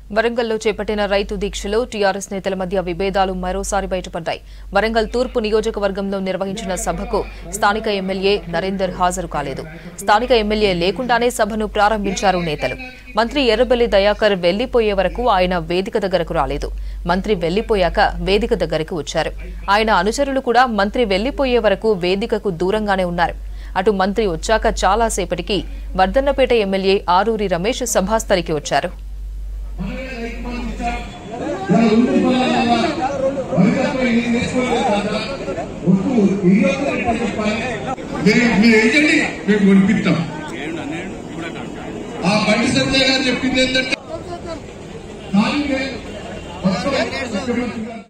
వరంగల్లో చేపట్టిన రైతు దీక్షలో టీఆర్ఎస్ నేతల మధ్య విభేదాలు మరోసారి బయటపడ్డాయి వరంగల్ తూర్పు నియోజకవర్గంలో నిర్వహించిన సభకు స్థానిక ఎమ్మెల్యే నరేందర్ హాజరు కాలేదు స్థానిక ఎమ్మెల్యే లేకుండానే సభను ప్రారంభించారు నేతలు మంత్రి ఎర్రబెల్లి దయాకర్ వెళ్లిపోయే వరకు ఆయన వేదిక దగ్గరకు రాలేదు మంత్రి వెళ్లిపోయాక వేదిక దగ్గరకు వచ్చారు ఆయన అనుచరులు కూడా మంత్రి వెళ్లిపోయే వరకు వేదికకు దూరంగానే ఉన్నారు అటు మంత్రి వచ్చాక చాలాసేపటికి వర్ధన్నపేట ఎమ్మెల్యే ఆరూరి రమేష్ సభాస్థలికి వచ్చారు మీరు మీరు ఏంటండి మేము కొనిపిస్తాం ఆ బండి సంజయ్ గారు చెప్పింది ఏంటంటే స్థానిక ముఖ్యమంత్రి గారు